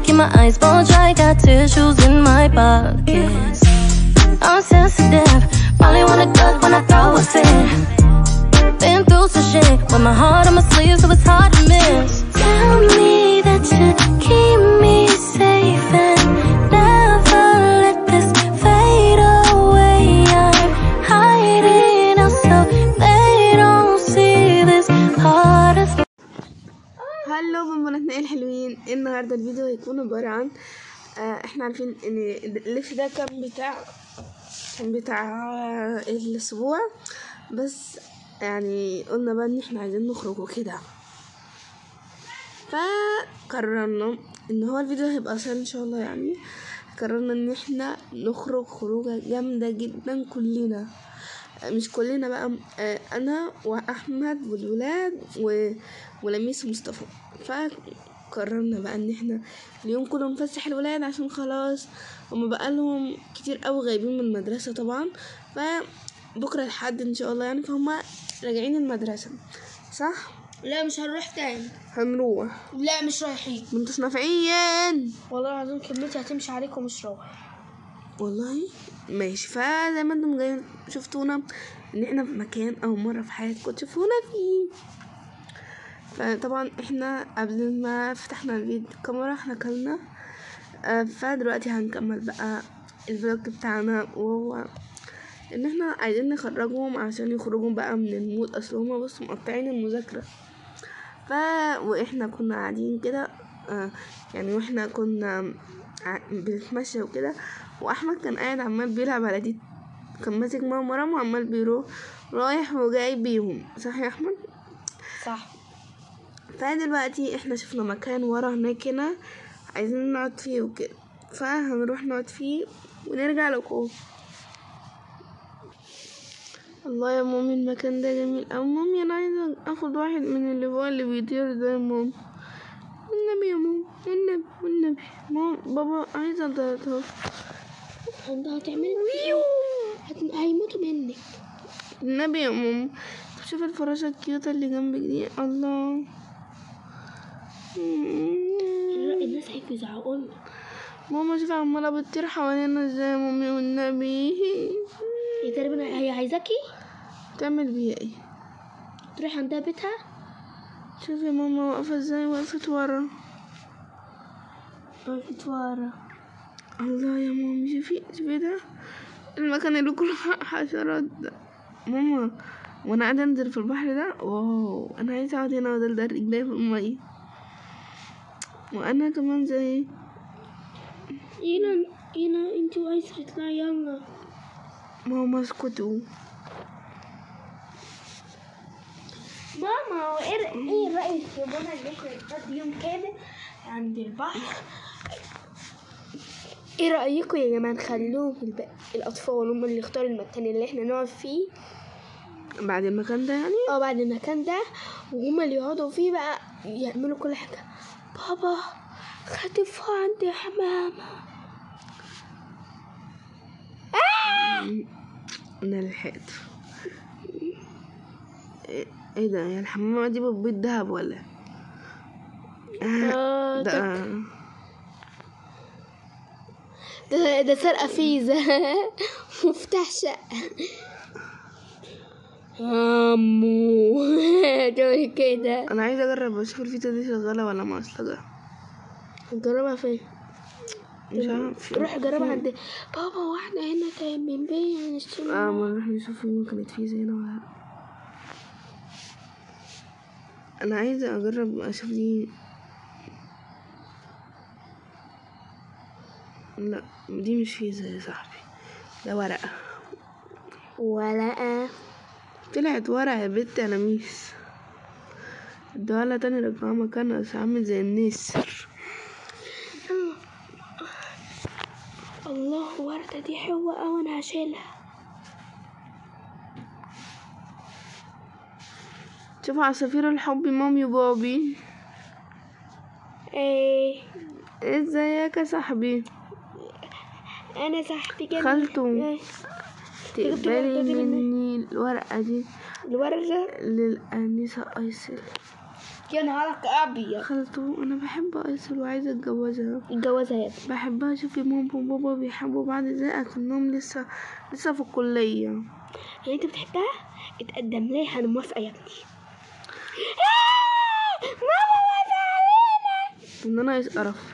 keep my eyes bone dry. Got tissues in my pockets. I'm sensitive, probably wanna duck when I throw a fit. Been through some shit with my heart on my sleeve, so it's hard to miss. Tell me that you keep me safe and never let this fade away. I'm hiding out so they don't see this heart is. هلو بنبناتنا ايه الحلوين النهارده الفيديو هيكون عبارة عن آه احنا عارفين ان اللبس ده كان بتاع كان بتاع آه، الاسبوع بس يعني قلنا بقى ان احنا عايزين نخرج وكده فقررنا ان هو الفيديو هيبقى قصير ان شاء الله يعني قررنا ان احنا نخرج خروجه جامده جدا كلنا مش كلنا بقى آه، انا واحمد والولاد و... ولميس ومصطفى فقررنا بقى ان احنا اليوم كله نفسح الولاد عشان خلاص هما بقالهم كتير قوي غايبين من المدرسه طبعا فبكره الحد ان شاء الله يعني فهم راجعين المدرسه صح لا مش هنروح تاني هنروح لا مش رايحين ما انتوش نافعين والله العظيم كلمتي هتمشي عليكم مش رايح والله ماشي فزي ما انتم جايين شفتونا ان احنا في مكان اول مره في حياتكم تشوفونا فيه فطبعا احنا قبل ما فتحنا الفيديو الكاميرا احنا كلنا آه، فدلوقتي هنكمل بقى الفلوج بتاعنا وهو ان احنا عايزين نخرجهم عشان يخرجوا بقى من المود اصل هما بص مقطعين المذاكره ف واحنا كنا قاعدين كده آه، يعني واحنا كنا ع- بنتمشى وكده واحمد كان قاعد عمال بيلعب على دي كان ماسك ماما مرام وعمال بيروح رايح وجاي بيهم صح يا احمد صح فدلوقتي احنا شفنا مكان ورا هناك هنا عايزين نقعد فيه وكده فهنروح نقعد فيه ونرجع لكم الله يا مامي المكان ده جميل أوي مامي انا عايزه اخد واحد من اللي هو اللي بيطير ده يا ماما والنبي يا ماما والنبي والنبي ماما بابا عايزه ده ده انت هتعملي هت... هيموتوا منك النبي يا ماما طب شوف الفراشة الكيوتة اللي جنبك دي الله الناس هيجوا يزعقوا لنا ماما شوف عمالة بتطير حوالينا ازاي يا مامي والنبي هي تقريبا هي عايزاكي تعمل بيها ايه تروحي عندها بيتها شوف يا ماما واقفة ازاي وقفت ورا وقفت ورا الله يا مامي شوفي شوفي ده المكان اللي كله حشرات ده ماما وانا قاعدة انزل في البحر ده واو انا عايزة اقعد هنا وادلدل رجلي في المية وانا كمان زي هنا هنا انت وعايزة تطلعي يلا ماما اسكتوا ماما ايه ايه رأيك يا منى ان احنا نقضي يوم كامل عند البحر ايه رأيكم يا جماعة نخلوهم الب... الأطفال هم اللي يختاروا المكان اللي احنا نقعد فيه بعد المكان ده يعني اه بعد المكان ده وهم اللي يقعدوا فيه بقى يعملوا كل حاجة بابا خطفوا عند يا حمامة انا لحقت ايه إيه ده يا الحمامة دي بتبيض دهب ولا آه، ده ده ده سرقة فيزا مفتاح شقة عمو تقولي كده انا عايزه اجرب اشوف الفيتا دي شغاله ولا معصلجه نجربها فين؟ مش عارف روح جربها عند بابا واحنا هنا كان من بين السوق اه ما نروح نشوف يمكن كانت فيزا هنا ولا لا انا عايزه اجرب اشوف دي لا دي مش فيزا يا صاحبي ده ورقه ولا طلعت ورقه يا بنت انا ميس ادوها تاني رجعها مكانها بس عامل زي النسر الله وردة دي حلوة أوي أنا هشيلها شوف عصافير الحب مامي وبابي ايه ازيك يا صاحبي أنا صاحبي جنبي خالته. إيه، تقبلي تقبلي مني الورقة دي الوردة للأنسة أيسل يا نهارك ابيض خلطوا انا بحب ايسل وعايزه اتجوزها اتجوزها يا ابني بحبها اشوف ماما وبابا بيحبوا بعض ازاي اكنهم لسه لسه في الكليه يعني انت بتحبها اتقدم لي انا موافقه يا ابني ماما موافقه علينا ان انا عايز قرف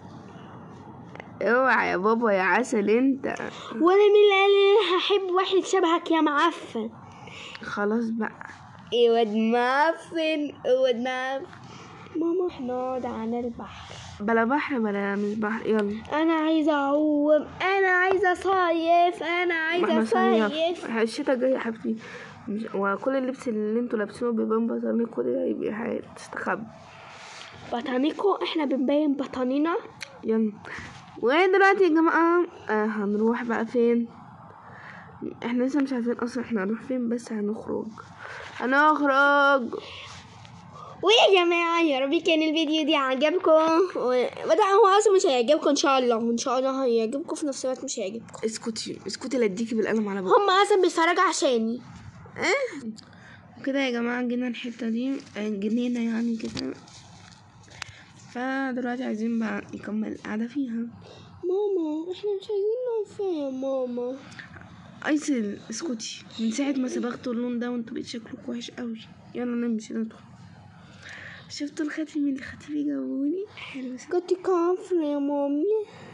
اوعى يا بابا يا عسل انت وانا مين اللي قال لي انا هحب واحد شبهك يا معفن خلاص بقى ايه واد معفن واد معفن ماما احنا نقعد على البحر بلا بحر بلا مش بحر يلا انا عايزه اعوم انا عايزه صيف انا ما عايزه احنا صيف صيف الشتا جاي يا حبيبتي مش- وكل اللبس اللي انتوا لابسينه بيبان بطانيكوا ده هيبقى هتستخبى بطانيكو احنا بنبين بطانينا يلا ودلوقتي يا جماعة آه هنروح بقى فين احنا لسه مش عارفين اصلا احنا هنروح فين بس هنخرج هنخرج ويا جماعة يا رب كان الفيديو دي عجبكم وبدأ هو اصلا مش هيعجبكم ان شاء الله ان شاء الله هيعجبكم في نفس الوقت مش هيعجبكم اسكتي اسكتي لا اديكي بالقلم على بقى هم اصلا بيتفرجوا عشاني كده يا جماعة جينا الحتة دي آه، جنينا يعني كده فدلوقتي عايزين بقى نكمل القعدة فيها ماما احنا مش عايزين نقعد فيها يا ماما ايسل اسكتي من ساعة ما صبغتوا اللون ده وانتوا بقيت شكلكوا وحش قوي يلا نمشي ندخل شفتوا الخاتم اللي خطيبي جابوني حلو كنت كافرة يا مامي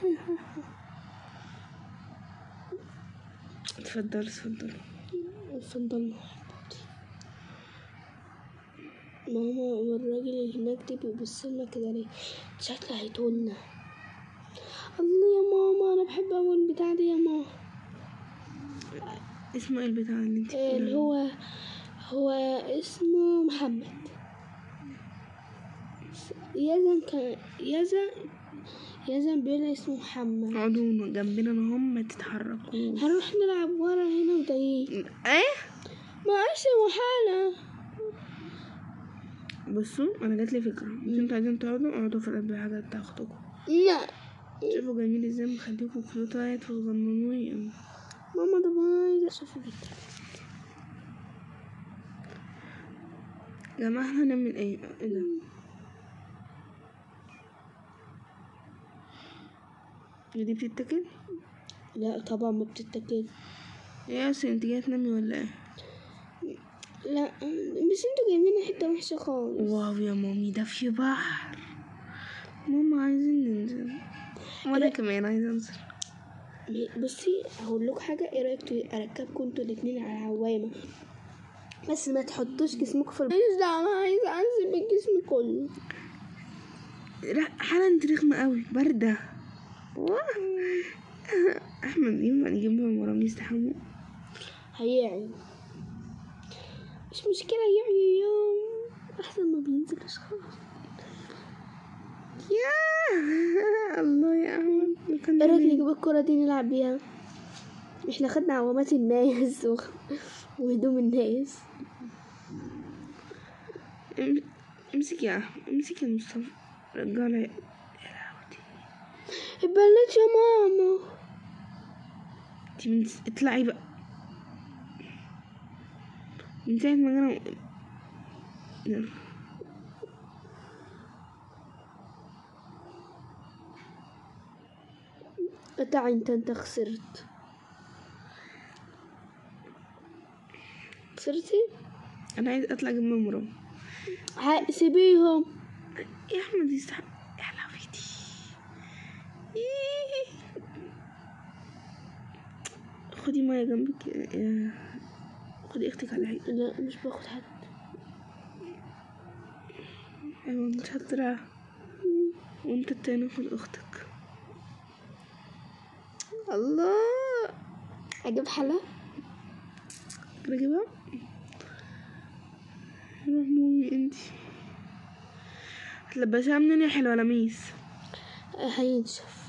اتفضل اتفضل اتفضل ماما والراجل اللي هناك ده بيبص لنا كده ليه شكله هيتولنا الله يا ماما انا بحب اول البتاع دي يا ماما اسمه ايه البتاع اللي انت إيه اللي هو هو اسمه محمد يزن كان يزن يزن بيقول اسمه محمد اقعدوا جنبنا انا هم ما تتحركوا هنروح نلعب ورا هنا وضايقين ايه ما عايشة محالة بصوا انا جات لي فكره مش انتوا عايزين تقعدوا اقعدوا في القلب حاجه بتاعتكم لا شوفوا جميل ازاي مخليكوا كيوتات وصغننوين ماما طب انا عايزة اشوف البتاع يا جماعه احنا هنعمل ايه ايه ده هي دي بتتاكل لا طبعا ما بتتاكل يا ياسر انت جايه تنامي ولا ايه لا بس انتوا جايبين حتة وحشة خالص واو يا مامي ده في بحر ماما عايزين ننزل وانا كمان عايزه انزل بصي هقول لكم حاجة ايه رأيك ت- اركبكم انتوا الاتنين على عوامة بس ما تحطوش جسمكم في البحر لا انا عايزة انزل بالجسم كله لا حالا انت رخمه قوي بارده واه. احمد ينفع نجيب لهم ورامي يستحموا هيعي مش مشكلة يعي يوم احسن ما بينزلش خالص يا الله يا احمد كان ايه رأيك نجيب الكرة دي نلعب بيها احنا خدنا عوامات الناس و... وهدوم الناس ام- امسك يا احمد امسك يا مصطفى رجالة يا اتبلت يا ماما انت من اطلعي بقى من ساعة ما جانا يلا. قطع انت انت خسرت خسرتي انا عايز اطلع جنب مرام ها- سيبيهم يا احمد يستحق يا حلاوتي إيه. خدي ميه جنبك يا- يا خدي اختك على العيد لا مش باخد حد ايوه انت شاطرة وانت التاني خد اختك الله اجيب حلا كده اجيبها روح مامي انتي هتلبسها منين يا حلوة لميس هينشف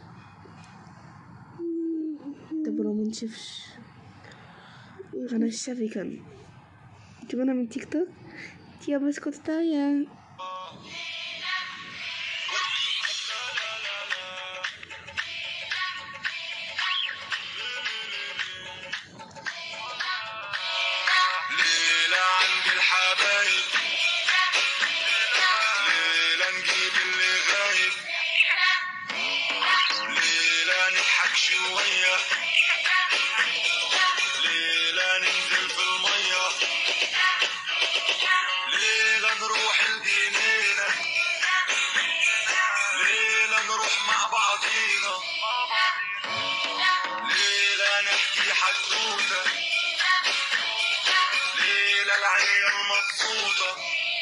طب لو منشفش انا الشافي كان تجيبنا من تيك توك يا بسكوت تايا ليلة عند الحبايب لك شوية ليلة ننزل في المية ليلة نروح الجنينة ليلة نروح مع بعضينا ليلة نحكي حدوتة ليلة العيال مبسوطة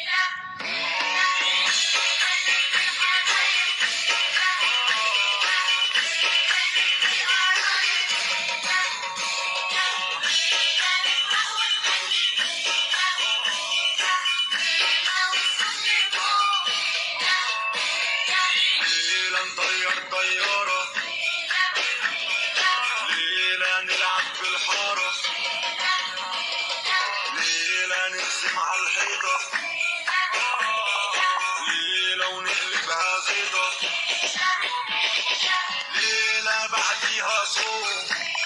ليلة نطير طيارة ليلة نلعب في الحارة ليلة نرسم على الحيطة ليلة ونقلبها غيطة ليلة بعديها صوم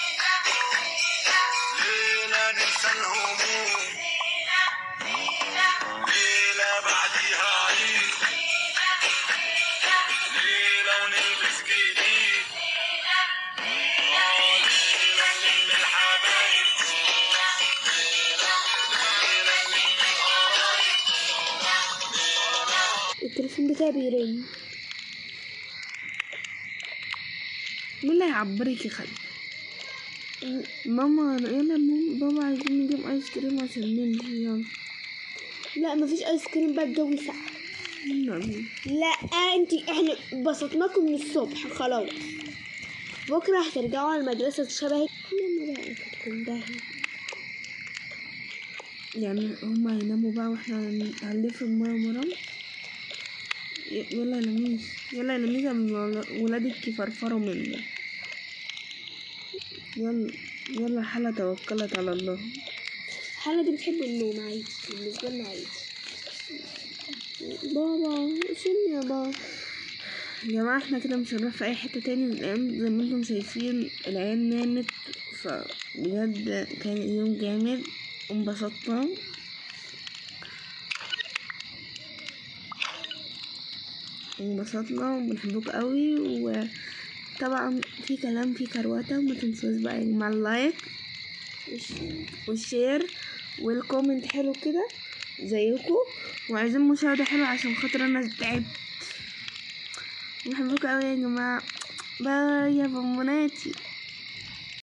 ليلة ننسى الهموم ليلة بعديها عيد ليلة ونلبس جديد آه، ليلة نلم الحبايب ليلة ليلة نلم القرايب التليفون بتاعي بيرن مين اللي هيعبرك يا خالد ماما أنا- يلا ماما بابا عايزين نجيب ايس كريم عشان نمشي يلا لا مفيش ايس كريم بقى الجو ساقع يلا لا انتي احنا بسطناكم من الصبح خلاص بكره هترجعوا على المدرسه شبهك لما بقى تكون داهية يعني هما هيناموا بقى واحنا هن- هنلف المية مرام ي- يلا يا لميس يلا يا لميس قبل ما ولا- ولادك يفرفروا مني يلا يلا حلا توكلت على الله حالة دي بتحب النوم عادي بالنسبه لنا عادي بابا شيلني يا بابا يا جماعة احنا كده مش هنروح في اي حتة تاني الأيام زي ما انتم شايفين العيال نامت فبجد كان يوم جامد وانبسطنا انبسطنا وبنحبكم قوي وطبعا في كلام في كرواتة وما تنسوش بقى يا جماعة اللايك والشير والكومنت حلو كده زيكم وعايزين مشاهدة حلوة عشان خاطر انا تعبت بحبكم قوي يا جماعة باي يا بونبوناتي